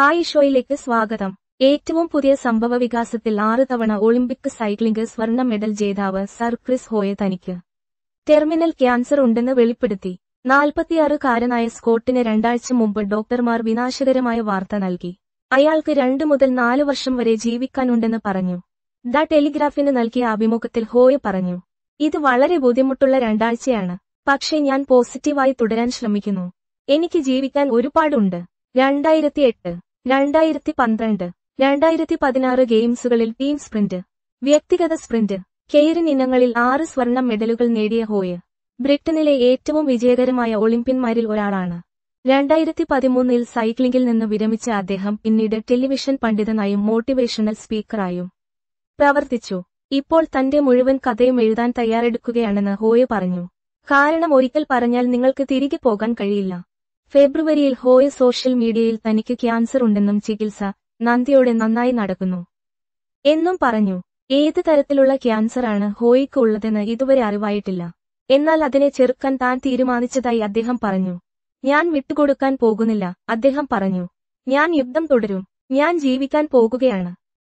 hi ഷോയിലേക്ക് സ്വാഗതം ഏറ്റവും പുതിയ സംഭവ വികാസത്തിൽ ആറ് തവണ ഒളിമ്പിക് സൈക്ലിംഗ് സ്വർണ്ണ മെഡൽ ജേതാവ് സർ ക്രിസ് ഹോയെ തനിക്ക് ടെർമിനൽ ക്യാൻസർ ഉണ്ടെന്ന് വെളിപ്പെടുത്തി നാൽപ്പത്തിയാറുകാരനായ സ്കോട്ടിന് രണ്ടാഴ്ച മുമ്പ് ഡോക്ടർമാർ വിനാശകരമായ വാർത്ത നൽകി അയാൾക്ക് രണ്ടു മുതൽ നാല് വർഷം വരെ ജീവിക്കാനുണ്ടെന്ന് പറഞ്ഞു ദ ടെലിഗ്രാഫിന് നൽകിയ അഭിമുഖത്തിൽ ഹോയ പറഞ്ഞു ഇത് വളരെ ബുദ്ധിമുട്ടുള്ള രണ്ടാഴ്ചയാണ് പക്ഷേ ഞാൻ പോസിറ്റീവായി തുടരാൻ ശ്രമിക്കുന്നു എനിക്ക് ജീവിക്കാൻ ഒരുപാടുണ്ട് രണ്ടായിരത്തി എട്ട് രണ്ടായിരത്തി പന്ത്രണ്ട് രണ്ടായിരത്തി പതിനാറ് ഗെയിംസുകളിൽ ടീം സ്പ്രിന്റ് വ്യക്തിഗത സ്പ്രിന്റ് കെയറിൻ ഇനങ്ങളിൽ ആറ് സ്വർണ്ണ മെഡലുകൾ നേടിയ ഹോയ ബ്രിട്ടനിലെ ഏറ്റവും വിജയകരമായ ഒളിമ്പ്യന്മാരിൽ ഒരാളാണ് രണ്ടായിരത്തി പതിമൂന്നിൽ സൈക്ലിംഗിൽ നിന്ന് വിരമിച്ച അദ്ദേഹം പിന്നീട് ടെലിവിഷൻ പണ്ഡിതനായും മോട്ടിവേഷണൽ സ്പീക്കറായും പ്രവർത്തിച്ചു ഇപ്പോൾ തന്റെ മുഴുവൻ കഥയും എഴുതാൻ തയ്യാറെടുക്കുകയാണെന്ന് ഹോയ പറഞ്ഞു കാരണം ഒരിക്കൽ പറഞ്ഞാൽ നിങ്ങൾക്ക് തിരികെ പോകാൻ കഴിയില്ല ഫെബ്രുവരിയിൽ ഹോയ സോഷ്യൽ മീഡിയയിൽ തനിക്ക് ക്യാൻസർ ഉണ്ടെന്നും ചികിത്സ നന്ദിയോടെ നന്നായി നടക്കുന്നു എന്നും പറഞ്ഞു ഏത് തരത്തിലുള്ള ക്യാൻസറാണ് ഹോയിക്ക് ഉള്ളതെന്ന് ഇതുവരെ അറിവായിട്ടില്ല എന്നാൽ അതിനെ ചെറുക്കാൻ താൻ തീരുമാനിച്ചതായി അദ്ദേഹം പറഞ്ഞു ഞാൻ വിട്ടുകൊടുക്കാൻ പോകുന്നില്ല അദ്ദേഹം പറഞ്ഞു ഞാൻ യുദ്ധം തുടരും ഞാൻ ജീവിക്കാൻ പോകുകയാണ്